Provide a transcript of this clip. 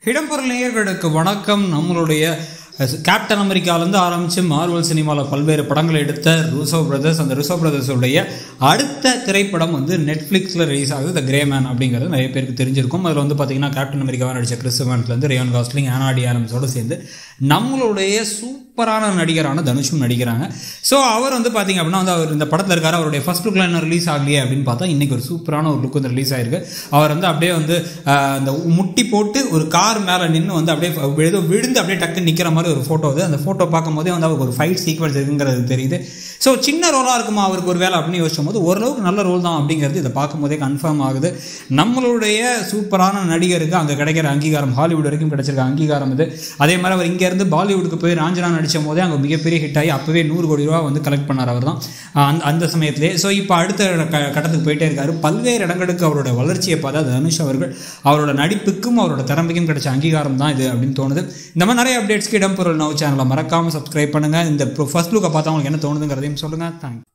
இடம்பொருள் நேயர்களுக்கு வணக்கம் நம்மளுடைய அஹ், கேப்டன் அமெரிக்காலேருந்து ஆரம்பித்து மார்வல் சினிமாவில் பல்வேறு படங்களை எடுத்த ரூசோ பிரதர்ஸ் அந்த ரூசோ பிரதர்ஸுடைய அடுத்த திரைப்படம் வந்து நெட்ஃப்ளிக்ஸில் ரிலீஸ் ஆகுது த கிரே மேன் அப்படிங்கிறது நிறைய பேருக்கு தெரிஞ்சிருக்கும் அதில் வந்து பார்த்தீங்கன்னா கேப்டன் அமெரிக்காவை நடித்த கிறிஸ் இவன்ஸ்லேருந்து ரேயான் காஸ்லிங் ஆனாடி ஆரம்ஸோடு சேர்ந்து நம்மளுடைய சூப்பரான நடிகரான தனுஷும் நடிக்கிறாங்க ஸோ அவர் வந்து பார்த்தீங்க அப்படின்னா வந்து அவர் இந்த படத்தில் இருக்காரு அவருடைய ஃபர்ஸ்ட் லுக்கில் என்ன ரிலீஸ் ஆகலையே அப்படின்னு பார்த்தா இன்றைக்கி ஒரு சூப்பரான ஒரு லுக் வந்து ரிலீஸ் ஆயிருக்கு அவர் வந்து அப்படியே வந்து ஆஹ், அந்த முட்டி போட்டு ஒரு கார் மேலே நின்று வந்து அப்படியே ஏதோ விழுந்து அப்படியே டக்கு நிற்கிற மாதிரி ஒரு ஃபோட்டோ அது அந்த ஃபோட்டோ பார்க்கும்போதே வந்து அவருக்கு ஒரு ஃபைட் சீக்வன்ஸ் இருக்குங்கிறது தெரியுது ஸோ சின்ன ரோலாக இருக்குமா அவருக்கு ஒரு வேலை அப்படின்னு யோசிக்கும் போது ஓரளவுக்கு நல்ல ரோல் தான் அப்படிங்கிறது இதை பார்க்கும்போதே கன்ஃபார்ம் ஆகுது நம்மளுடைய சூப்பரான நடிகருக்கு அங்கே கிடைக்கிற அங்கீகாரம் ஹாலிவுட் வரைக்கும் கிடைச்சிருக்க அங்கீகாரம் இது அதே மாதிரி அவர் இங்கேருந்து பாலிவுட்டுக்கு போய் ராஞ்சனா நடித்த போதே அங்கே மிகப்பெரிய ஹிட் ஆகி அப்போவே நூறு கோடி ரூபா வந்து கலெக்ட் பண்ணார் அவர் தான் அந்த அந்த சமயத்திலே ஸோ இப்போ அடுத்த க- கட்டத்துக்கு போயிட்டே இருக்காரு பல்வேறு இடங்களுக்கு அவரோட வளர்ச்சியை பார்த்தா தனுஷ் அவர்கள் அவரோட நடிப்புக்கும் அவரோட திறமைக்கும் கிடைச்ச அங்கீகாரம் தான் இது அப்படின்னு தோணுது இந்த மாதிரி நிறைய அப்டேட்ஸ்க்கு இடம்பொருள் நவ் சேனலை மறக்காமல் சப்ஸ்கிரைப் பண்ணுங்கள் இந்த ஃபர்ஸ்ட் லுக்கை பார்த்தா உங்களுக்கு என்ன தோணுதுங்கிறதையும் சொல்லுங்கள் தேங்க்ஸ்